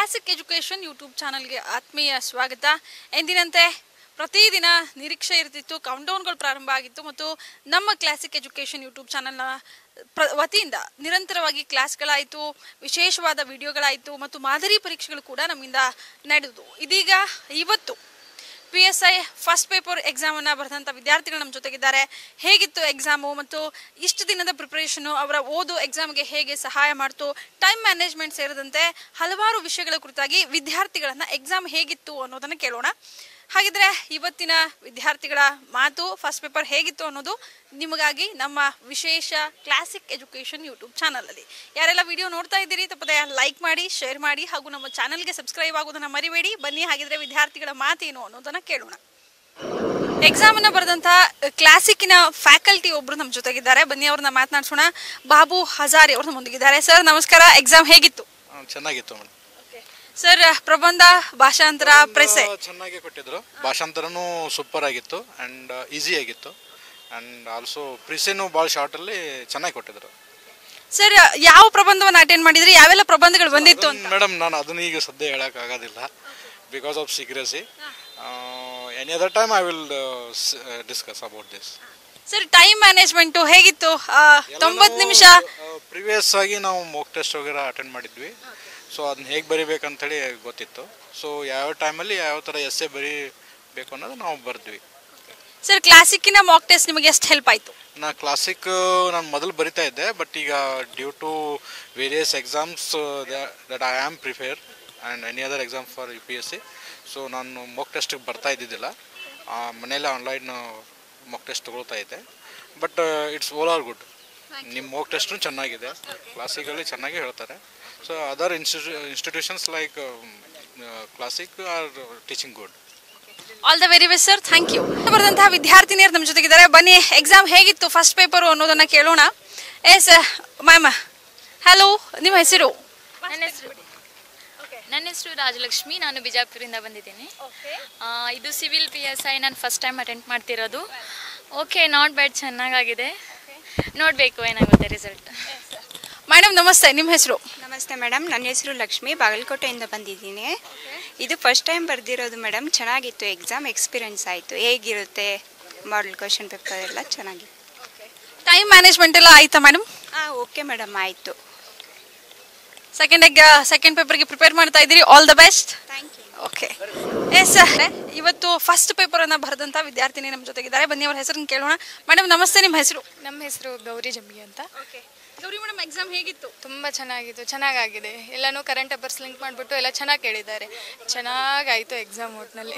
Classic education YouTube ಚಾನಲ್ಗೆ ಆತ್ಮೀಯ ಸ್ವಾಗತ ಎಂದಿನಂತೆ ಪ್ರತಿದಿನ ನಿರೀಕ್ಷೆ ಇರ್ತಿತ್ತು ಕೌಂಟೌನ್ಗಳು ಪ್ರಾರಂಭ ಆಗಿತ್ತು ಮತ್ತು ನಮ್ಮ ಕ್ಲಾಸಿಕ್ ಎಜುಕೇಷನ್ ಯೂಟ್ಯೂಬ್ ಚಾನಲ್ನ ಪ್ರ ವತಿಯಿಂದ ನಿರಂತರವಾಗಿ ಕ್ಲಾಸ್ಗಳಾಯಿತು ವಿಶೇಷವಾದ ವಿಡಿಯೋಗಳಾಯಿತು ಮತ್ತು ಮಾದರಿ ಪರೀಕ್ಷೆಗಳು ಕೂಡ ನಮ್ಮಿಂದ ನಡೆದು ಇದೀಗ ಇವತ್ತು P S I first paper ಎಕ್ಸಾಮನ್ನು ಬರೆದಂಥ ವಿದ್ಯಾರ್ಥಿಗಳು ನಮ್ಮ ಜೊತೆಗಿದ್ದಾರೆ ಹೇಗಿತ್ತು ಎಕ್ಸಾಮು ಮತ್ತು ಇಷ್ಟು ದಿನದ ಪ್ರಿಪ್ರೇಷನು ಅವರ ಓದು ಎಕ್ಸಾಮ್ಗೆ ಹೇಗೆ ಸಹಾಯ ಮಾಡ್ತು ಟೈಮ್ ಮ್ಯಾನೇಜ್ಮೆಂಟ್ ಸೇರಿದಂತೆ ಹಲವಾರು ವಿಷಯಗಳ ಕುರಿತಾಗಿ ವಿದ್ಯಾರ್ಥಿಗಳನ್ನು ಎಕ್ಸಾಮ್ ಹೇಗಿತ್ತು ಅನ್ನೋದನ್ನು ಕೇಳೋಣ ಹಾಗಿದ್ರೆ ಇವತ್ತಿನ ವಿದ್ಯಾರ್ಥಿಗಳ ಮಾತು ಫಸ್ಟ್ ಪೇಪರ್ ಹೇಗಿತ್ತು ಅನ್ನೋದು ನಿಮಗಾಗಿ ನಮ್ಮ ವಿಶೇಷ ಕ್ಲಾಸಿಕ್ ಎಜುಕೇಷನ್ ಯೂಟ್ಯೂಬ್ ಚಾನಲಲ್ಲಿ ಯಾರೆಲ್ಲ ವಿಡಿಯೋ ನೋಡ್ತಾ ಇದ್ದೀರಿ ತಪ್ಪದೆ ಲೈಕ್ ಮಾಡಿ ಶೇರ್ ಮಾಡಿ ಹಾಗೂ ನಮ್ಮ ಚಾನಲ್ಗೆ ಸಬ್ಸ್ಕ್ರೈಬ್ ಆಗೋದನ್ನ ಮರಿಬೇಡಿ ಬನ್ನಿ ಹಾಗಿದ್ರೆ ವಿದ್ಯಾರ್ಥಿಗಳ ಮಾತೇನು ಅನ್ನೋದನ್ನ ಕೇಳೋಣ ಎಕ್ಸಾಮ್ ಅನ್ನ ಬರೆದಂತ ಕ್ಲಾಸಿಕ್ಕಿನ ಫ್ಯಾಕಲ್ಟಿ ಒಬ್ರು ನಮ್ಮ ಜೊತೆಗಿದ್ದಾರೆ ಬನ್ನಿ ಅವ್ರನ್ನ ಮಾತನಾಡ್ಸೋಣ ಬಾಬು ಹಜಾರಿ ಅವ್ರ ನಮ್ಮೊಂದಿಗಿದ್ದಾರೆ ಸರ್ ನಮಸ್ಕಾರ ಎಕ್ಸಾಮ್ ಹೇಗಿತ್ತು ಆ, ಚೆನ್ನಾಗಿತ್ತು ಮೇಡಮ್ ಸರ್ ಪ್ರಬಂಧ ಭಾಷಾಂತರ ಪ್ರೆಸೆ ಚೆನ್ನಾಗಿ ಕೊಟ್ಟಿದ್ರು ಭಾಷಾಂತರನೂ ಸೂಪರ್ ಆಗಿತ್ತು ಆ್ಯಂಡ್ ಈಸಿ ಆಗಿತ್ತು ಆ್ಯಂಡ್ ಆಲ್ಸೋ ಪ್ರಿಸೆನೂ ಭಾಳ ಶಾರ್ಟಲ್ಲಿ ಚೆನ್ನಾಗಿ ಕೊಟ್ಟಿದ್ರು ಸರ್ ಯಾವ ಪ್ರಬಂಧವನ್ನ ಅಟೆಂಡ್ ಮಾಡಿದ್ರಿ ಯಾವೆಲ್ಲ ಪ್ರಬಂಧಗಳು ಬಂದಿತ್ತು ಅಂತ ಮೇಡಮ್ ನಾನು ಅದನ್ನ ಈಗ ಸದ್ಯ ಹೇಳೋಕ್ಕಾಗೋದಿಲ್ಲ because of secrecy any other time I will discuss about this sir time management ಹೇಗಿತ್ತು ತೊಂಬತ್ತು ನಿಮಿಷ ಪ್ರಿವಿಯಸ್ ಆಗಿ ನಾವು ಮೋಕ್ ಟೆಸ್ಟ್ ವಗೇರ ಅಟೆಂಡ್ ಮಾಡಿದ್ವಿ ಸೊ ಅದನ್ನ ಹೇಗೆ ಬರಿಬೇಕಂತೇಳಿ ಗೊತ್ತಿತ್ತು ಸೊ ಯಾವ ಟೈಮಲ್ಲಿ ಯಾವ ಥರ ಎಸ್ಸೆ ಬರಿಬೇಕು ಅನ್ನೋದು ನಾವು ಬರೆದ್ವಿ ಸರ್ ಕ್ಲಾಸಿಕ್ಕಿನ ಮಾಕ್ ಟೆಸ್ಟ್ ನಿಮಗೆ ಎಷ್ಟು ಹೆಲ್ಪ್ ಆಯ್ತು ನಾ ಕ್ಲಾಸಿಕ್ ನಾನು ಮೊದಲು ಬರಿತಾ ಇದ್ದೆ ಬಟ್ ಈಗ due to various exams that I am prepare and any other exam for U P S C so ನಾನು ಮೊಕ್ ಟೆಸ್ಟಿಗೆ ಬರ್ತಾ ಇದ್ದಿದ್ದಿಲ್ಲ ಆ, ಮನೇಲೆ ಆನ್ಲೈನ್ ಮೊಕ್ ಟೆಸ್ಟ್ ತೊಗೊಳ್ತಾ ಇದ್ದೆ but it's all are good ನಿಮ್ಮ ಮೊಕ್ ಟೆಸ್ಟು ಚೆನ್ನಾಗಿದೆ ಕ್ಲಾಸಿಕಲ್ಲಿ ಚೆನ್ನಾಗಿ ಹೇಳ್ತಾರೆ so other institute institutions like Classic are teaching good all the very best sir thank you ಬರೆದಂತಹ ವಿದ್ಯಾರ್ಥಿನಿಯರು ನಮ್ಮ ಜೊತೆಗಿದ್ದಾರೆ ಬನ್ನಿ ಎಕ್ಸಾಮ್ ಹೇಗಿತ್ತು ಫಸ್ಟ್ ಪೇಪರು ಅನ್ನೋದನ್ನ ಕೇಳೋಣ ಎಸ್ ಮ್ಯಾಮ್ ಹಲೋ ನಿಮ್ಮ ಹೆಸರು ನನ್ನ ಹೆಸರು ನನ್ನ ಹೆಸರು ರಾಜಲಕ್ಷ್ಮಿ ನಾನು ಬಿಜಾಪುರಿಂದ ಬಂದಿದ್ದೀನಿ ಆ, ಇದು ಸಿವಿಲ್ ಪಿ ಎಸ್ ಐ ನಾನು ಫಸ್ಟ್ ಟೈಮ್ ಅಟೆಂಡ್ ಮಾಡ್ತಿರೋದು ಓಕೆ ನಾಟ್ ಬ್ಯಾಡ್ ಚೆನ್ನಾಗಾಗಿದೆ ನೋಡಬೇಕು ಏನಾಗುತ್ತೆ ರಿಸಲ್ಟ್ ಮೇಡಮ್ ನಮಸ್ತೆ ನಿಮ್ಮ ಹೆಸರು ನಮಸ್ತೆ ಮೇಡಮ್ ನನ್ನ ಹೆಸರು ಲಕ್ಷ್ಮಿ ಬಾಗಲಕೋಟೆಯಿಂದ ಬಂದಿದ್ದೀನಿ ಇದು ಫಸ್ಟ್ ಟೈಮ್ ಬರೆದಿರೋದು ಮೇಡಮ್ ಚೆನ್ನಾಗಿತ್ತು ಎಕ್ಸಾಮ್ ಎಕ್ಸ್ಪೀರಿಯನ್ಸ್ ಆಯಿತು ಹೇಗಿರುತ್ತೆ ಮಾಡಲ್ ಕ್ವಶನ್ ಪೇಪರ್ ಎಲ್ಲ ಚೆನ್ನಾಗಿತ್ತು ಟೈಮ್ ಮ್ಯಾನೇಜ್ಮೆಂಟ್ ಎಲ್ಲ ಆಯ್ತಾ ಮೇಡಮ್ ಹಾಂ ಓಕೆ ಮೇಡಮ್ ಆಯಿತು ಸೆಕೆಂಡ್ ಎಗ್ ಸೆಕೆಂಡ್ ಪೇಪರ್ಗೆ ಪ್ರಿಪೇರ್ ಮಾಡ್ತಾ ಇದ್ದೀರಿ all the best thank you okay yes ಇವತ್ತು ಫಸ್ಟ್ ಪೇಪರ್ ಅನ್ನ ಬರೆದಂತ ವಿದ್ಯಾರ್ಥಿನಿ ನಮ್ಮ ಜೊತೆಗಿದ್ದಾರೆ ಬನ್ನಿ ಅವ್ರ ಹೆಸರನ್ನ ಕೇಳೋಣ ಮೇಡಮ್ ನಮಸ್ತೆ ನಿಮ್ಮ ಹೆಸರು ನಮ್ಮ ಹೆಸರು ಗೌರಿ ಜಂಬಿ ಅಂತ ಗೌರಿ ಮೇಡಮ್ ಎಕ್ಸಾಮ್ ಹೇಗಿತ್ತು ತುಂಬ ಚೆನ್ನಾಗಿತ್ತು ಚೆನ್ನಾಗಾಗಿದೆ ಎಲ್ಲನೂ ಕರೆಂಟ್ ಅಫೇರ್ಸ್ ಲಿಂಕ್ ಮಾಡಿಬಿಟ್ಟು ಎಲ್ಲ ಚೆನ್ನಾಗಿ ಕೇಳಿದ್ದಾರೆ ಚೆನ್ನಾಗಾಯಿತು ಎಕ್ಸಾಮ್ ಒಟ್ಟಿನಲ್ಲಿ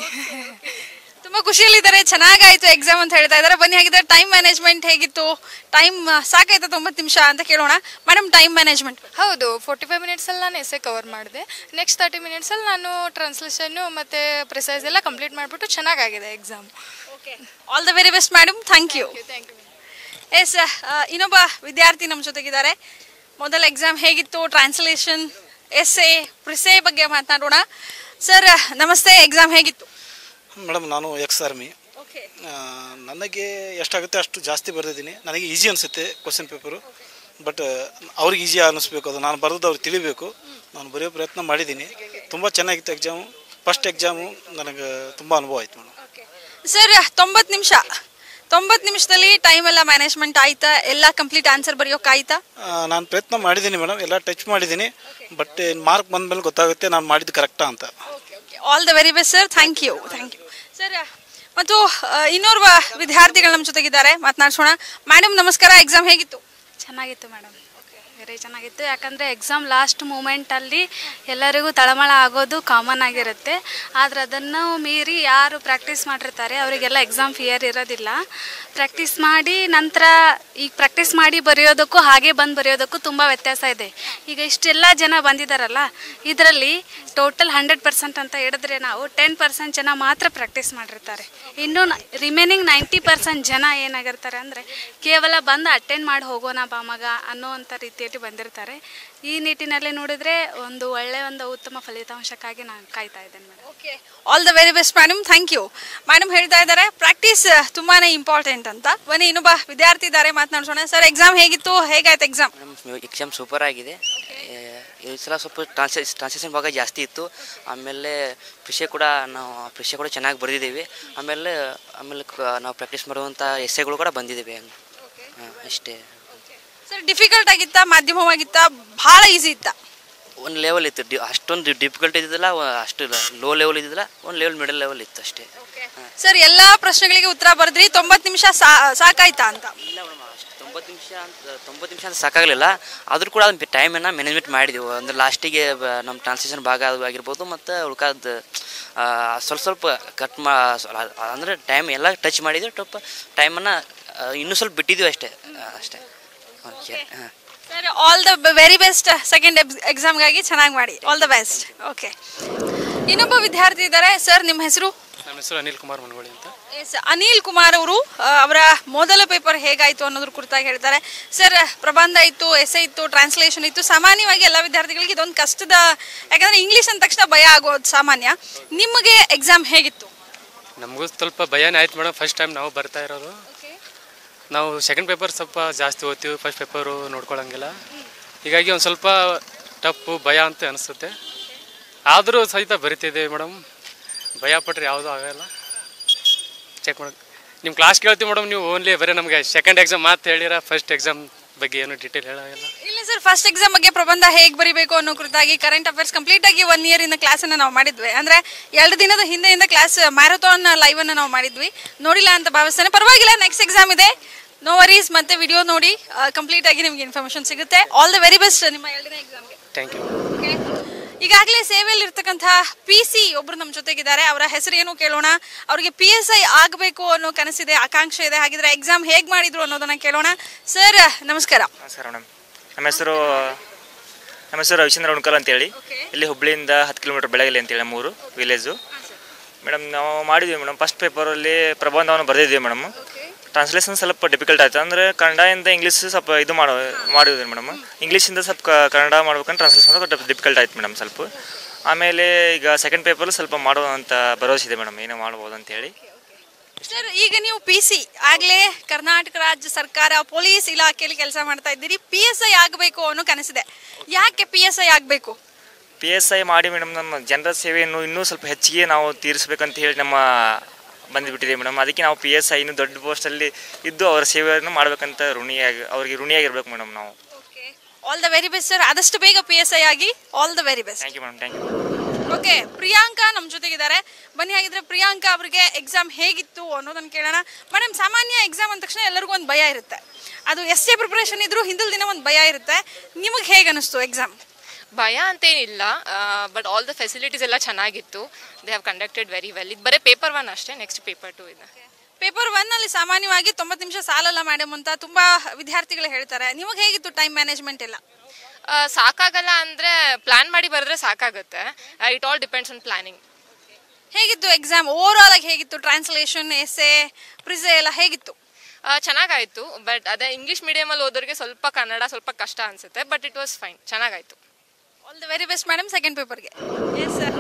ತುಂಬಾ ಖುಷಿಯಲ್ಲಿದ್ದಾರೆ ಚೆನ್ನಾಗಾಯ್ತು ಎಕ್ಸಾಮ್ ಅಂತ ಹೇಳ್ತಾ ಇದ್ದಾರೆ ಬನ್ನಿ ಹಾಗಿದ್ರೆ ಟೈಮ್ ಮ್ಯಾನೇಜ್ಮೆಂಟ್ ಹೇಗಿತ್ತು ಟೈಮ್ ಸಾಕಾಯ್ತಾ ತೊಂಬತ್ತು ನಿಮಿಷ ಅಂತ ಕೇಳೋಣ ಮೇಡಮ್ ಟೈಮ್ ಮ್ಯಾನೇಜ್ಮೆಂಟ್ ಹೌದು ಫೋರ್ಟಿ ಫೈವ್ ಮಿನಿಟ್ಸಲ್ಲಿ ನಾನು ಎಸ್ಸೆ ಕವರ್ ಮಾಡಿದೆ ನೆಕ್ಸ್ಟ್ ತರ್ಟಿ ಮಿನಿಟ್ಸಲ್ಲಿ ನಾನು ಟ್ರಾನ್ಸ್ಲೇಷನ್ನು ಮತ್ತು ಪ್ರಿಸೈಸ್ ಎಲ್ಲ ಕಂಪ್ಲೀಟ್ ಮಾಡಿಬಿಟ್ಟು ಚೆನ್ನಾಗಾಗಿದೆ exam all the very best madam thank you thank you yes ಇನ್ನೊಬ್ಬ ವಿದ್ಯಾರ್ಥಿ ನಮ್ಮ ಜೊತೆಗಿದ್ದಾರೆ ಮೊದಲ ಎಕ್ಸಾಮ್ ಹೇಗಿತ್ತು ಟ್ರಾನ್ಸ್ಲೇಷನ್ ಎಸ್ ಎ ಪ್ರಿಸೆ ಬಗ್ಗೆ ಮಾತನಾಡೋಣ ಸರ್ ನಮಸ್ತೆ ಎಕ್ಸಾಮ್ ಹೇಗಿತ್ತು ಮೇಡಮ್ ನಾನು ಎಕ್ಸ್ ಆರ್ಮಿ ಓಕೆ ನನಗೆ ಎಷ್ಟಾಗುತ್ತೆ ಅಷ್ಟು ಜಾಸ್ತಿ ಬರೆದಿದ್ದೀನಿ ನನಗೆ ಈಸಿ ಅನಿಸುತ್ತೆ ಕ್ವಶನ್ ಪೇಪರು ಬಟ್ ಅವ್ರಿಗೆ ಈಸಿ ಅನ್ನಿಸ್ಬೇಕು ಅದು ನಾನು ಬರೆದು ಅವ್ರಿಗೆ ತಿಳಿಬೇಕು ನಾನು ಬರೆಯೋ ಪ್ರಯತ್ನ ಮಾಡಿದ್ದೀನಿ ತುಂಬ ಚೆನ್ನಾಗಿತ್ತು ಎಕ್ಸಾಮು ಫಸ್ಟ್ ಎಕ್ಸಾಮು ನನಗೆ ತುಂಬ ಅನುಭವ ಆಯ್ತು ಮೇಡಮ್ ಸರ್ ತೊಂಬತ್ತು ನಿಮಿಷ ತೊಂಬತ್ತು ನಿಮಿಷದಲ್ಲಿ ಟೈಮ್ ಎಲ್ಲ ಮ್ಯಾನೇಜ್ಮೆಂಟ್ ಆಯ್ತಾ ಎಲ್ಲ ಕಂಪ್ಲೀಟ್ ಆನ್ಸರ್ ಬರೆಯೋಕೆ ಆಯ್ತಾ ನಾನು ಪ್ರಯತ್ನ ಮಾಡಿದ್ದೀನಿ ಮೇಡಮ್ ಎಲ್ಲ ಟಚ್ ಮಾಡಿದ್ದೀನಿ ಬಟ್ ಮಾರ್ಕ್ ಬಂದಮೇಲೆ ಗೊತ್ತಾಗುತ್ತೆ ನಾನು ಮಾಡಿದ್ದು ಕರೆಕ್ಟಾ ಅಂತ all the very best sir thank you thank you sir ಮತ್ತು ಆ, ಇನ್ನೋರ್ವ ವಿದ್ಯಾರ್ಥಿಗಳು ನಮ್ಮ ಜೊತೆಗಿದ್ದಾರೆ ಮಾತನಾಡ್ಸೋಣ ಮೇಡಮ್ ನಮಸ್ಕಾರ ಎಕ್ಸಾಮ್ ಹೇಗಿತ್ತು ಚೆನ್ನಾಗಿತ್ತು ಮೇಡಮ್ ವೆರಿ ಚೆನ್ನಾಗಿತ್ತು ಯಾಕಂದರೆ ಎಕ್ಸಾಮ್ ಲಾಸ್ಟ್ ಮೂಮೆಂಟಲ್ಲಿ ಎಲ್ಲರಿಗೂ ತಳಮಳ ಆಗೋದು ಕಾಮನ್ ಆಗಿರುತ್ತೆ ಆದರೆ ಅದನ್ನು ಮೀರಿ ಯಾರು ಪ್ರಾಕ್ಟೀಸ್ ಮಾಡಿರ್ತಾರೆ ಅವರಿಗೆಲ್ಲ ಎಕ್ಸಾಮ್ ಫಿಯರ್ ಇರೋದಿಲ್ಲ ಪ್ರಾಕ್ಟೀಸ್ ಮಾಡಿ ನಂತರ ಈಗ ಪ್ರಾಕ್ಟೀಸ್ ಮಾಡಿ ಬರೆಯೋದಕ್ಕೂ ಹಾಗೆ ಬಂದು ಬರೆಯೋದಕ್ಕೂ ತುಂಬ ವ್ಯತ್ಯಾಸ ಇದೆ ಈಗ ಇಷ್ಟೆಲ್ಲ ಜನ ಬಂದಿದ್ದಾರಲ್ಲ ಇದರಲ್ಲಿ ಟೋಟಲ್ ಹಂಡ್ರೆಡ್ ಪರ್ಸೆಂಟ್ ಅಂತ ಹೇಳಿದ್ರೆ ನಾವು ಟೆನ್ ಪರ್ಸೆಂಟ್ ಜನ ಮಾತ್ರ ಪ್ರಾಕ್ಟೀಸ್ ಮಾಡಿರ್ತಾರೆ ಇನ್ನು ರಿಮೈನಿಂಗ್ ನೈಂಟಿ ಪರ್ಸೆಂಟ್ ಜನ ಏನಾಗಿರ್ತಾರೆ ಅಂದರೆ ಕೇವಲ ಬಂದು ಅಟೆಂಡ್ ಮಾಡಿ ಹೋಗೋಣ ಬಾ ಮಗ ಅನ್ನೋವಂಥ ರೀತಿಯಲ್ಲಿ ಬಂದಿರ್ತಾರೆ ಈ ನಿಟ್ಟಿನಲ್ಲಿ ನೋಡಿದ್ರೆ ಒಂದು ಒಳ್ಳೆಯ ಒಂದು ಉತ್ತಮ ಫಲಿತಾಂಶಕ್ಕಾಗಿ ನಾನು ಕಾಯ್ತಾ ಇದ್ದೇನೆ madam okay all the very best madam thank you madam ಹೇಳ್ತಾ ಇದ್ದಾರೆ ಪ್ರಾಕ್ಟೀಸ್ ತುಂಬಾನೇ ಇಂಪಾರ್ಟೆಂಟ್ ಅಂತ ಬನ್ನಿ ಇನ್ನೊಬ್ಬ ವಿದ್ಯಾರ್ಥಿ ಇದ್ದಾರೆ ಮಾತನಾಡ್ಸೋಣ ಸರ್ ಎಕ್ಸಾಮ್ ಹೇಗಿತ್ತು ಹೇಗಾಯ್ತು ಎಕ್ಸಾಮ್ ಎಕ್ಸಾಮ್ ಸೂಪರ್ ಆಗಿದೆ ಈ ಸಲ ಸ್ವಲ್ಪ ಟ್ರಾನ್ಸ್ಲೇಸ್ ಟ್ರಾನ್ಸ್ಲೇಷನ್ ಭಾಗ ಜಾಸ್ತಿ ಇತ್ತು ಆಮೇಲೆ ವಿಷಯ ಕೂಡ ನಾವು ವಿಷಯ ಕೂಡ ಚೆನ್ನಾಗಿ ಬರೆದಿದ್ದೀವಿ ಆಮೇಲೆ ಆಮೇಲೆ ಕ- ನಾವು ಪ್ರಾಕ್ಟೀಸ್ ಮಾಡುವಂಥ ಎಸ್ಸೆಗಳು ಕೂಡ ಬಂದಿದ್ದೀವಿ ಹಂಗೆ ಹಾಂ ಅಷ್ಟೇ ಸರ್ ಡಿಫಿಕಲ್ಟ್ ಆಗಿತ್ತಾ ಮಾಧ್ಯಮವಾಗಿತ್ತಾ ಭಾಳ ಈಸಿ ಇತ್ತಾ ಒಂದು ಲೆವೆಲ್ ಇತ್ತು ಡಿ ಅಷ್ಟೊಂದು ಡಿಫಿಕಲ್ಟ್ ಇದ್ದಿದ್ದಿಲ್ಲ ವ- ಅಷ್ಟು ಲೋ ಲೆವೆಲ್ ಇದ್ದಿದ್ದಿಲ್ಲ ಒಂದು ಲೆವೆಲ್ ಮಿಡಲ್ ಲೆವೆಲ್ ಇತ್ತು ಅಷ್ಟೇ ಸರ್ ಎಲ್ಲಾ ಪ್ರಶ್ನೆಗಳಿಗೆ ಉತ್ತರ ಬರೆದ್ರಿ ತೊಂಬತ್ತು ನಿಮಿಷ ಸಾಕಾಯ್ತಾ ಅಂತ ಇಲ್ಲ ಮೇಡಮ್ ಅಷ್ಟು ತೊಂಬತ್ತು ನಿಮಿಷ ಅಂತ ತೊಂಬತ್ತು ನಿಮಿಷ ಅಂತ ಸಾಕಾಗಲಿಲ್ಲ ಆದರೂ ಕೂಡ ಅದನ್ನ ಟೈಮನ್ನು ಮ್ಯಾನೇಜ್ಮೆಂಟ್ ಮಾಡಿದೆವು ಅಂದರೆ ಲಾಸ್ಟಿಗೆ ಬ- ನಮ್ಮ ಟ್ರಾನ್ಸ್ಲೇಷನ್ ಭಾಗ ಅದು ಆಗಿರ್ಬೋದು ಮತ್ತು ಉಳ್ಕಾದ ಸ್ವಲ್ಪ ಸ್ವಲ್ಪ ಕಟ್ ಮಾ ಅಂದರೆ ಟೈಮ್ ಎಲ್ಲ ಟಚ್ ಮಾಡಿದ್ವಿ ಟಪ್ ಟೈಮನ್ನು ಇನ್ನೂ ಸ್ವಲ್ಪ ಬಿಟ್ಟಿದ್ದೀವಿ ಅಷ್ಟೇ ಆ, ಅಷ್ಟೇ ಓಕೆ ಹಾಂ sir all the very best second ಎಕ್ಸಾಮ್ಗಾಗಿ ಚೆನ್ನಾಗಿ ಮಾಡಿ ಆಲ್ ದ ಬೆಸ್ಟ್ ಓಕೆ ಇನ್ನೊಬ್ಬ ವಿದ್ಯಾರ್ಥಿ ಇದ್ದಾರೆ ಸರ್ ನಿಮ್ಮ ಹೆಸರು ನಮ್ಮ ಹೆಸರು ಅನಿಲ್ ಕುಮಾರ್ ಮನಗೋಳಿ ಅಂತ ಎಸ್ ಅನಿಲ್ ಕುಮಾರ್ ಅವರು ಆ, ಅವರ ಮೊದಲ ಪೇಪರ್ ಹೇಗಾಯಿತು ಅನ್ನೋದ್ರ ಕುರಿತಾಗಿ ಹೇಳ್ತಾರೆ ಸರ್ ಪ್ರಬಂಧ ಇತ್ತು ಎಸೆ ಇತ್ತು ಟ್ರಾನ್ಸ್ಲೇಷನ್ ಇತ್ತು ಸಾಮಾನ್ಯವಾಗಿ ಎಲ್ಲ ವಿದ್ಯಾರ್ಥಿಗಳಿಗೆ ಇದೊಂದು ಕಷ್ಟದ ಯಾಕಂದ್ರೆ ಇಂಗ್ಲಿಷ್ ಅಂದ ತಕ್ಷಣ ಭಯ ಆಗೋದು ಸಾಮಾನ್ಯ ನಿಮಗೆ ಎಕ್ಸಾಮ್ ಹೇಗಿತ್ತು ನಮಗೂ ಸ್ವಲ್ಪ ಭಯನೇ ಆಯ್ತು ಮೇಡಮ್ ಫಸ್ಟ್ ಟೈಮ್ ನಾವು ಬರ್ತಾ ಇರೋದು ನಾವು ಸೆಕೆಂಡ್ ಪೇಪರ್ ಸ್ವಲ್ಪ ಜಾಸ್ತಿ ಓದ್ತೀವಿ ಫಸ್ಟ್ ಪೇಪರು ನೋಡ್ಕೊಳಂಗಿಲ್ಲ ಹೀಗಾಗಿ ಒಂದು ಸ್ವಲ್ಪ ಟಫು ಭಯ ಅಂತ ಅನಿಸುತ್ತೆ ಆದರೂ ಸಹಿತ ಬರಿತಿದ್ದೇವೆ ಮೇಡಮ್ ಭಯ ಪಟ್ರೆ ಯಾವುದೂ ಆಗಲ್ಲ ಚೆಕ್ ಮಾಡಿ ನಿಮ್ಮ ಕ್ಲಾಸ್ ಕೇಳ್ತೀವಿ ಮೇಡಮ್ ನೀವು ಓನ್ಲಿ ಬರೀ ನಮಗೆ ಸೆಕೆಂಡ್ ಎಕ್ಸಾಮ್ ಮಾತು ಹೇಳಿರ ಫಸ್ಟ್ ಎಕ್ಸಾಮ್ ಬಗ್ಗೆ ಏನು ಡೀಟೇಲ್ ಹೇಳೋಂಗಿಲ್ಲ ಇಲ್ಲ ಸರ್ ಫಸ್ಟ್ ಎಕ್ಸಾಮ್ ಬಗ್ಗೆ ಪ್ರಬಂಧ ಹೇಗೆ ಬರಿಬೇಕು ಅನ್ನೋ ಕುರಿತಾಗಿ ಕರೆಂಟ್ ಅಫೇರ್ಸ್ ಕಂಪ್ಲೀಟ್ ಆಗಿ ಒನ್ ಇಯರ್ ಇಂದ ಕ್ಲಾಸ್ ಅನ್ನ ನಾವು ಮಾಡಿದ್ವಿ ಅಂದ್ರೆ ಎರಡು ದಿನದ ಹಿಂದೆಯಿಂದ ಕ್ಲಾಸ್ ಮ್ಯಾರಥಾನ್ ಲೈವ್ ಅನ್ನ ನಾವು ಮಾಡಿದ್ವಿ ನೋಡಿಲ್ಲ ಅಂತ ಭಾವಿಸ್ತೇನೆ ಪರವಾಗಿಲ್ಲ ನೆಕ್ಸ್ಟ್ ಎಕ್ಸಾಮ್ ಇದೆ ನೋ ವರೀಸ್ ಮತ್ತೆ ವಿಡಿಯೋ ನೋಡಿ ಕಂಪ್ಲೀಟ್ ಆಗಿ ನಿಮ್ಗೆ ಇನ್ಫಾರ್ಮೇಶನ್ ಸಿಗುತ್ತೆ ಆಲ್ ದ ವೆರಿ ಬೆಸ್ಟ್ ನಿಮ್ಮ ಎರಡನೇ ಎಕ್ಸಾಮ್ಗೆ ಥ್ಯಾಂಕ್ ಯು ಈಗಾಗಲೇ ಸೇವೆಯಲ್ಲಿ ಇರ್ತಕ್ಕಂಥ ಪಿ ಸಿ ಒಬ್ರು ನಮ್ಮ ಜೊತೆಗಿದ್ದಾರೆ ಅವರ ಹೆಸರು ಏನು ಕೇಳೋಣ ಅವರಿಗೆ ಪಿ ಎಸ್ ಐ ಆಗಬೇಕು ಅನ್ನೋ ಕನಸಿದೆ ಆಕಾಂಕ್ಷೆ ಇದೆ ಹಾಗಿದ್ರೆ ಎಕ್ಸಾಮ್ ಹೇಗೆ ಮಾಡಿದ್ರು ಅನ್ನೋದನ್ನ ಕೇಳೋಣ ಸರ್ ನಮಸ್ಕಾರ ನಮಸ್ಕಾರ ಮೇಡಮ್ ನಮ್ಮ ಹೆಸರು ನಮ್ಮ ಹೆಸರು ರವಿಚಂದ್ರ ಉಣ್ಕಲ್ ಅಂತೇಳಿ ಇಲ್ಲಿ ಹುಬ್ಳಿಯಿಂದ ಹತ್ತು ಕಿಲೋಮೀಟರ್ ಬೆಳಗಲಿ ಅಂತೇಳಿ ನಮ್ಮೂರು ವಿಲೇಜು ಮೇಡಮ್ ನಾವು ಮಾಡಿದ್ವಿ ಮೇಡಮ್ ಫಸ್ಟ್ ಪೇಪರಲ್ಲಿ ಪ್ರಬಂಧವನ್ನು ಬರೆದಿದ್ವಿ ಮೇಡಮ್ ಟ್ರಾನ್ಸ್ಲೇಷನ್ ಸ್ವಲ್ಪ ಡಿಫಿಕಲ್ಟ್ ಆಯ್ತು ಅಂದರೆ ಕನ್ನಡದಿಂದ ಇಂಗ್ಲೀಷ್ ಸ್ವಲ್ಪ ಇದು ಮಾಡೋ ಮಾಡಿದ್ವಿ ಮೇಡಮ್ ಇಂಗ್ಲೀಷಿಂದ ಸ್ವಲ್ಪ ಕ- ಕನ್ನಡ ಮಾಡ್ಬೇಕಂದ್ರೆ ಟ್ರಾನ್ಸ್ಲೇಷನ್ ಡಿಫಿಕಲ್ಟ್ ಆಯ್ತು ಮೇಡಮ್ ಸ್ವಲ್ಪ ಆಮೇಲೆ ಈಗ ಸೆಕೆಂಡ್ ಪೇಪರ್ ಸ್ವಲ್ಪ ಮಾಡೋ ಅಂತ ಭರವಸೆ ಇದೆ ಮೇಡಮ್ ಏನೋ ಮಾಡ್ಬೋದು ಅಂತೇಳಿ ಸರ್ ಈಗ ನೀವು ಪಿ ಸಿ ಆಗ್ಲೇ ಕರ್ನಾಟಕ ರಾಜ್ಯ ಸರ್ಕಾರ ಪೊಲೀಸ್ ಇಲಾಖೆಯಲ್ಲಿ ಕೆಲಸ ಮಾಡ್ತಾ ಇದ್ದೀರಿ ಪಿ ಎಸ್ ಐ ಆಗಬೇಕು ಅನ್ನೋ ಕನಸಿದೆ ಯಾಕೆ ಪಿ ಎಸ್ ಐ ಆಗಬೇಕು ಪಿ ಎಸ್ ಐ ಮಾಡಿ ಮೇಡಮ್ ನಮ್ಮ ಜನರ ಸೇವೆಯನ್ನು ಇನ್ನೂ ಸ್ವಲ್ಪ ಹೆಚ್ಚಿಗೆ ನಾವು ತೀರಿಸ್ಬೇಕಂತ ಹೇಳಿ ನಮ್ಮ ಬಂದುಬಿಟ್ಟಿದೆ ಮೇಡಮ್ ಅದಕ್ಕೆ ನಾವು ಪಿ ಎಸ್ ಐ ಇನ್ನೂ ದೊಡ್ಡ ಪೋಸ್ಟಲ್ಲಿ ಇದ್ದು ಅವರ ಸೇವೆಯನ್ನು ಮಾಡಬೇಕಂತ ಋಣಿಯಾಗಿ ಅವರಿಗೆ ಋಣಿಯಾಗಿರ್ಬೇಕು ಮೇಡಮ್ ನಾವು all the very best sir ಆದಷ್ಟು ಬೇಗ ಪಿ ಎಸ್ ಐ ಆಗಿ all the very best thank you madam thank you okay Priyanka ನಮ್ಮ ಜೊತೆಗಿದ್ದಾರೆ ಬನ್ನಿ ಹಾಗಿದ್ರೆ ಪ್ರಿಯಾಂಕಾ ಅವರಿಗೆ ಎಕ್ಸಾಮ್ ಹೇಗಿತ್ತು ಅನ್ನೋದನ್ನ ಕೇಳೋಣ ಮೇಡಮ್ ಸಾಮಾನ್ಯ ಎಕ್ಸಾಮ್ ಅಂದ ತಕ್ಷಣ ಎಲ್ಲರಿಗೂ ಒಂದು ಭಯ ಇರುತ್ತೆ ಅದು ಎಷ್ಟೇ ಪ್ರಿಪರೇಷನ್ ಇದ್ರೂ ಹಿಂದಿಲ್ ದಿನ ಒಂದು ಭಯ ಇರುತ್ತೆ ನಿಮಗೆ ಹೇಗೆ ಅನಿಸ್ತು ಎಕ್ಸಾಮ್ ಭಯ ಅಂತೇನಿಲ್ಲ ಬಟ್ ಆಲ್ ದ ಫೆಸಿಲಿಟೀಸ್ ಎಲ್ಲ ಚೆನ್ನಾಗಿತ್ತು they have conducted very well ಇದು ಬರೀ ಪೇಪರ್ ಒನ್ ಅಷ್ಟೇ ನೆಕ್ಸ್ಟ್ ಪೇಪರ್ ಟು ಇದೆ ಪೇಪರ್ ಒನ್ ಅಲ್ಲಿ ಸಾಮಾನ್ಯವಾಗಿ ತೊಂಬತ್ತು ನಿಮಿಷ ಸಾಲಲ್ಲ ಮೇಡಮ್ ಅಂತ ತುಂಬಾ ವಿದ್ಯಾರ್ಥಿಗಳು ಹೇಳ್ತಾರೆ ನಿಮಗೆ ಹೇಗಿತ್ತು ಟೈಮ್ ಮ್ಯಾನೇಜ್ಮೆಂಟ್ ಎಲ್ಲ ಆ, ಸಾಕಾಗಲ್ಲ ಅಂದರೆ ಪ್ಲ್ಯಾನ್ ಮಾಡಿ ಬರೆದ್ರೆ ಸಾಕಾಗುತ್ತೆ it all depends on planning ಹೇಗಿತ್ತು ಎಕ್ಸಾಮ್ ಓವರ್ ಆಲ್ ಆಗಿ ಹೇಗಿತ್ತು ಟ್ರಾನ್ಸ್ಲೇಷನ್ ಎಸ್ಎ ಪ್ರಿಸೆ ಎಲ್ಲ ಹೇಗಿತ್ತು ಚೆನ್ನಾಗಾಯಿತು ಬಟ್ ಅದೇ ಇಂಗ್ಲೀಷ್ ಮೀಡಿಯಮಲ್ಲಿ ಓದೋರಿಗೆ ಸ್ವಲ್ಪ ಕನ್ನಡ ಸ್ವಲ್ಪ ಕಷ್ಟ ಅನಿಸುತ್ತೆ ಬಟ್ ಇಟ್ ವಾಸ್ ಫೈನ್ ಚೆನ್ನಾಗಾಯಿತು all the very best madam second ಪೇಪರ್ಗೆ ಎಸ್ ಸರ್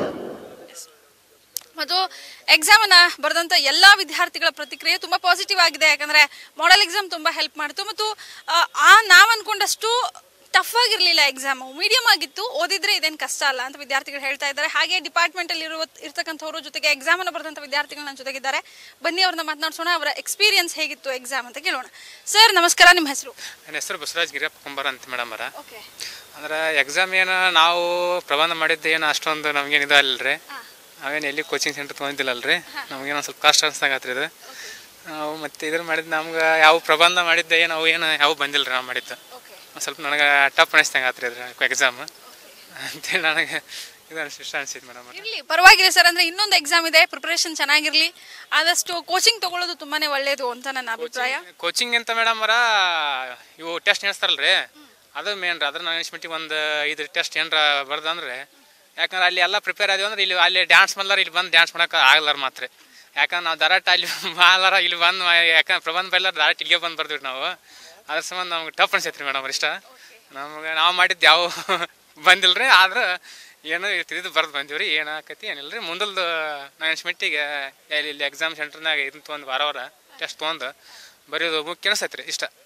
ಮತ್ತು ಎಕ್ಸಾಮನ್ನು ಬರೆದಂಥ ಎಲ್ಲ ವಿದ್ಯಾರ್ಥಿಗಳ ಪ್ರತಿಕ್ರಿಯೆ ತುಂಬ ಪಾಸಿಟಿವ್ ಆಗಿದೆ ಯಾಕಂದರೆ ಮಾಡೆಲ್ ಎಕ್ಸಾಮ್ ತುಂಬ ಹೆಲ್ಪ್ ಮಾಡ್ತು ಮತ್ತು ಆ, ಆ ನಾವು ಅಂದ್ಕೊಂಡಷ್ಟು ಟಫ್ ಆಗಿರಲಿಲ್ಲ ಎಕ್ಸಾಮು ಮೀಡಿಯಮ್ ಆಗಿತ್ತು ಓದಿದ್ರೆ ಇದೇನು ಕಷ್ಟ ಅಲ್ಲ ಅಂತ ವಿದ್ಯಾರ್ಥಿಗಳು ಹೇಳ್ತಾ ಇದ್ದಾರೆ ಹಾಗೆ ಡಿಪಾರ್ಟ್ಮೆಂಟಲ್ಲಿ ಇರುವ ಇರ್ತಕ್ಕಂಥವ್ರ ಜೊತೆಗೆ ಎಕ್ಸಾಮನ್ನು ಬರೆದಂಥ ವಿದ್ಯಾರ್ಥಿಗಳು ನನ್ನ ಜೊತೆಗಿದ್ದಾರೆ ಬನ್ನಿ ಅವ್ರನ್ನ ಮಾತನಾಡ್ಸೋಣ ಅವರ ಎಕ್ಸ್ಪೀರಿಯನ್ಸ್ ಹೇಗಿತ್ತು ಎಕ್ಸಾಮ್ ಅಂತ ಕೇಳೋಣ ಸರ್ ನಮಸ್ಕಾರ ನಿಮ್ಮ ಹೆಸರು ನನ್ನ ಹೆಸರು ಬಸವರಾಜ್ ಗಿರಿಯಪ್ಪ ಕುಂಬಾರ ಅಂತ ಮೇಡಮ್ ಅವರ ಓಕೆ ಅಂದ್ರೆ ಎಕ್ಸಾಮ್ ಏನು ನಾವು ಪ್ರಬಂಧ ಮಾಡಿದ್ದು ಏನು ಅಷ್ಟೊಂದು ನಮಗೇನು ಇದು ಅಲ್ಲರಿ ನಾವೇನು ಎಲ್ಲಿ ಕೋಚಿಂಗ್ ಸೆಂಟರ್ ತೊಗೊಂಡಿಲ್ಲಲ್ರಿ ನಮಗೇನು ಸ್ವಲ್ಪ ಕಷ್ಟ ಅನ್ಸ್ದಂಗೆ ಇದು ನಾವು ಮತ್ತೆ ಇದ್ರ ಮಾಡಿದ್ದು ನಮ್ಗೆ ಯಾವ ಪ್ರಬಂಧ ಮಾಡಿದ್ದೆ ಏನು ಅವು ಏನು ಯಾವ ಬಂದಿಲ್ಲ ರೀ ನಾವು ಮಾಡಿದ್ದು ಒಂದು ಸ್ವಲ್ಪ ನನಗೆ ಟಫ್ ಅನಿಸ್ದಂಗೆ ಆತ್ರಿ ಅದ್ರ ಎಕ್ಸಾಮ್ ಅಂತೇಳಿ ನನಗೆ ಇದು ಅನ್ಸ್ ಇಷ್ಟ ಅನಿಸಿತ್ತು ಮೇಡಮ್ ಇರ್ಲಿ ಪರವಾಗಿಲ್ಲ ಸರ್ ಅಂದ್ರೆ ಇನ್ನೊಂದು ಎಕ್ಸಾಮ್ ಇದೆ ಪ್ರಿಪರೇಷನ್ ಚೆನ್ನಾಗಿರ್ಲಿ ಆದಷ್ಟು ಕೋಚಿಂಗ್ ತಗೊಳ್ಳೋದು ತುಂಬಾನೇ ಒಳ್ಳೇದು ಅಂತ ನನ್ನ ಅಭಿಪ್ರಾಯ ಕೋಚಿಂಗ್ ಅಂತ ಮೇಡಮ್ ಅವರ ಇವು ಟೆಸ್ಟ್ ನಡೆಸ್ತಾರಲ್ರಿ ಅದು ಮೇನ್ ರೀ ಅದ್ರ ಮ್ಯಾನೇಜ್ಮೆಂಟಿಗೆ ಒಂದು ಐದು ಟೆಸ್ಟ್ ಏನಾರ ಬರ್ದಂದ್ರೆ ಯಾಕಂದ್ರೆ ಅಲ್ಲಿ ಎಲ್ಲ ಪ್ರಿಪೇರ್ ಆದೀವಿ ಅಂದ್ರೆ ಇಲ್ಲಿ ಅಲ್ಲಿ ಡ್ಯಾನ್ಸ್ ಮಾಡ್ಲಾರ ಇಲ್ಲಿ ಬಂದು ಡ್ಯಾನ್ಸ್ ಮಾಡಕ್ಕೆ ಆಗಲಾರ ಮಾತ್ರ ಯಾಕಂದ್ರೆ ನಾವು ದರಾಟ ಅಲ್ಲಿ ಮಾಡಲಾರ ಇಲ್ಲಿ ಬಂದು ಯಾಕಂದ್ರೆ ಪ್ರಬಂಧ ಬೈಲಾರ ದರಾಟ ಇಲ್ಲಿಗೆ ಬಂದು ಬರ್ತೀವಿ ನಾವು ಅದ್ರ ಸಂಬಂಧ ನಮ್ಗೆ ಟಫ್ ಅನ್ಸೈತ್ರಿ ಮೇಡಮ್ ಇಷ್ಟ ನಮ್ಗೆ ನಾವು ಮಾಡಿದ್ದು ಯಾವ ಬಂದಿಲ್ಲ ರೀ ಆದ್ರೆ ಏನೋ ತಿಳಿದು ಬರ್ದು ಬಂದೀವಿ ರೀ ಏನಾಕತಿ ಏನಿಲ್ಲ ರೀ ಮುಂದಲ್ದು ಮ್ಯಾನೇಜ್ಮೆಂಟಿಗೆ ಇಲ್ಲಿ ಇಲ್ಲಿ ಎಕ್ಸಾಮ್ ಸೆಂಟರ್ನಾಗ ಇದನ್ನ ತೊಗೊಂಡು ವಾರ ವಾರ ಟೆಸ್ಟ್ ತೊಗೊಂಡು ಬರೆಯೋದು ಮುಖ್ಯ ಅನಿಸ್ತೈತೆ ರೀ ಇಷ್ಟ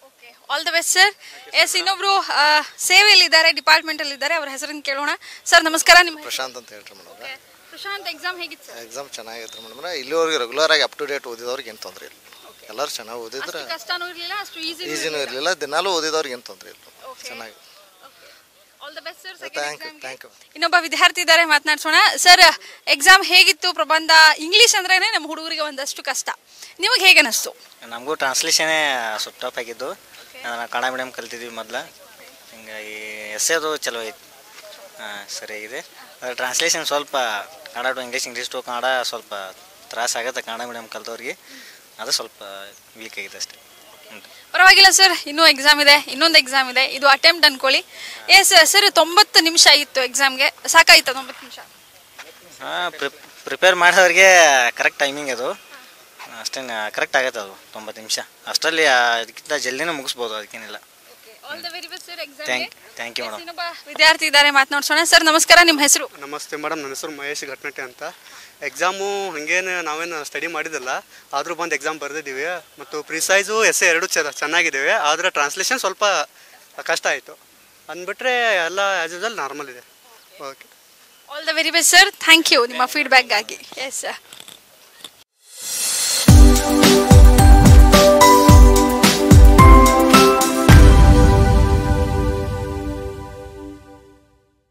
all the best sir yes ಇನ್ನೊಬ್ರು ಆ, ಸೇವೆಯಲ್ಲಿದ್ದಾರೆ ಡಿಪಾರ್ಟ್ಮೆಂಟ್ ಅಲ್ಲಿ ಇದ್ದಾರೆ ಅವ್ರ ಹೆಸರನ್ನು ಕೇಳೋಣ ಸರ್ ನಮಸ್ಕಾರ ನಿಮ್ಮ ಹೆಸರು? ಪ್ರಶಾಂತ್ ಅಂತ ಹೇಳ್ರಿ ಮೇಡಮ್ ಪ್ರಶಾಂತ್ ಎಕ್ಸಾಮ್ ಹೇಗಿತ್ತು ಸರ್ ಎಕ್ಸಾಮ್ ಚೆನ್ನಾಗಿತ್ತು ಮೇಡಮ್ ಇಲ್ಲಿವರೆಗೆ ರೆಗ್ಯುಲರ್ ಆಗಿ ಅಪ್ ಟು ಡೇಟ್ ಓದಿದವ್ರಿಗೆ ಏನು ತೊಂದರೆ ಇಲ್ಲ ಎಲ್ಲರೂ ಚೆನ್ನಾಗಿ ಓದಿದ್ರೆ ಅಷ್ಟು ಕಷ್ಟನೂ ಇರಲಿಲ್ಲ ಅಷ್ಟು ಈಸಿ ಈಸಿನೂ ಇರಲಿಲ್ಲ ದಿನಾಲೂ ಓದಿದವ್ರಿಗೆ ಏನು ತೊಂದರೆ ಇಲ್ಲ ಚೆನ್ನಾಗಿ all the best sir thank you thank you ಇನ್ನೊಬ್ಬ ವಿದ್ಯಾರ್ಥಿ ಇದ್ದಾರೆ ಮಾತನಾಡ್ಸೋಣ ಸರ್ ಎಕ್ಸಾಮ್ ಹೇಗಿತ್ತು ಪ್ರಬಂಧ ಇಂಗ್ಲಿಷ್ ಅಂದ್ರೇನೆ ನಮ್ಮ ಹುಡುಗರಿಗೆ ಒಂದಷ್ಟು ಕಷ್ಟ ನಿಮಗೆ ಹೇಗೆ ಅನಿಸ್ತು ನಮಗೂ ಟ್ರಾನ್ಸ್ಲೇಷನೇ ಸ್ವಲ್ಪ ಟಫ್ ಆಗಿದ್ದು ನಾವು ಕನ್ನಡ ಮೀಡಿಯಮ್ ಕಲ್ತಿದ್ವಿ ಮೊದಲು ಹಿಂಗಾಗಿ ಎಸ್ಸೇದು ಚಲೋ ಐತಿ ಹಾಂ ಸರಿಯಾಗಿದೆ ಅದ್ರ ಟ್ರಾನ್ಸ್ಲೇಷನ್ ಸ್ವಲ್ಪ Kannada to English English to Kannada ಸ್ವಲ್ಪ ತ್ರಾಸ ಆಗುತ್ತೆ ಕನ್ನಡ ಮೀಡಿಯಮ್ ಕಲ್ತವ್ರಿಗೆ ಅದು ಸ್ವಲ್ಪ ವೀಕ್ ಆಗಿದೆ ಅಷ್ಟೇ ಹ್ಞೂ ಪರವಾಗಿಲ್ಲ ಸರ್ ಇನ್ನೂ ಎಕ್ಸಾಮ್ ಇದೆ ಇನ್ನೊಂದು ಎಕ್ಸಾಮ್ ಇದೆ ಇದು ಅಟೆಂಪ್ಟ್ ಅನ್ಕೊಳ್ಳಿ ಎಸ್ ಸರ್ ತೊಂಬತ್ತು ನಿಮಿಷ ಇತ್ತು ಎಕ್ಸಾಮ್ಗೆ ಸಾಕಾಯ್ತಾ ತೊಂಬತ್ತು ನಿಮಿಷ ಹಾಂ ಪ್ರಿಪೇರ್ ಮಾಡೋರಿಗೆ ಕರೆಕ್ಟ್ ಟೈಮಿಂಗ್ ಅದು ಅಷ್ಟೇನು ಕರೆಕ್ಟ್ ಆಗತ್ತೆ ಅದು ತೊಂಬತ್ತು ನಿಮಿಷ ಅಷ್ಟರಲ್ಲಿ ಅದಕ್ಕಿಂತ ಜಲ್ದಿನೇ ಮುಗಿಸ್ಬೋದು ಅದಕ್ಕೇನಿಲ್ಲ all the very best sir thank thank you madam ಇನ್ನೊಬ್ಬ ವಿದ್ಯಾರ್ಥಿ ಇದ್ದಾರೆ ಮಾತನಾಡ್ಸೋಣ ಸರ್ ನಮಸ್ಕಾರ ನಿಮ್ಮ ಹೆಸರು ನಮಸ್ತೆ ಮೇಡಮ್ ನನ್ನ ಹೆಸರು ಮಹೇಶ್ ಘಟ್ನಟ್ಟೆ ಅಂತ ಎಕ್ಸಾಮು ಹಂಗೇನು ನಾವೇನು ಸ್ಟಡಿ ಮಾಡಿದಿಲ್ಲ ಆದರೂ ಬಂದು ಎಕ್ಸಾಮ್ ಬರೆದಿದ್ದೀವಿ ಮತ್ತು ಪ್ರಿಸೈಸು ಎಸ್ ಎರಡು ಚೆನ್ನಾಗಿದ್ದೇವೆ ಆದರೆ ಟ್ರಾನ್ಸ್ಲೇಷನ್ ಸ್ವಲ್ಪ ಕಷ್ಟ ಆಯಿತು ಅಂದ್ಬಿಟ್ರೆ ಎಲ್ಲ ಆ್ಯಸ್ ಯೂಸಲ್ ನಾರ್ಮಲ್ ಇದೆ okay all the very best sir thank you ನಿಮ್ಮ ಫೀಡ್ಬ್ಯಾಕ್ಗಾಗಿ ಎಸ್ ಸರ್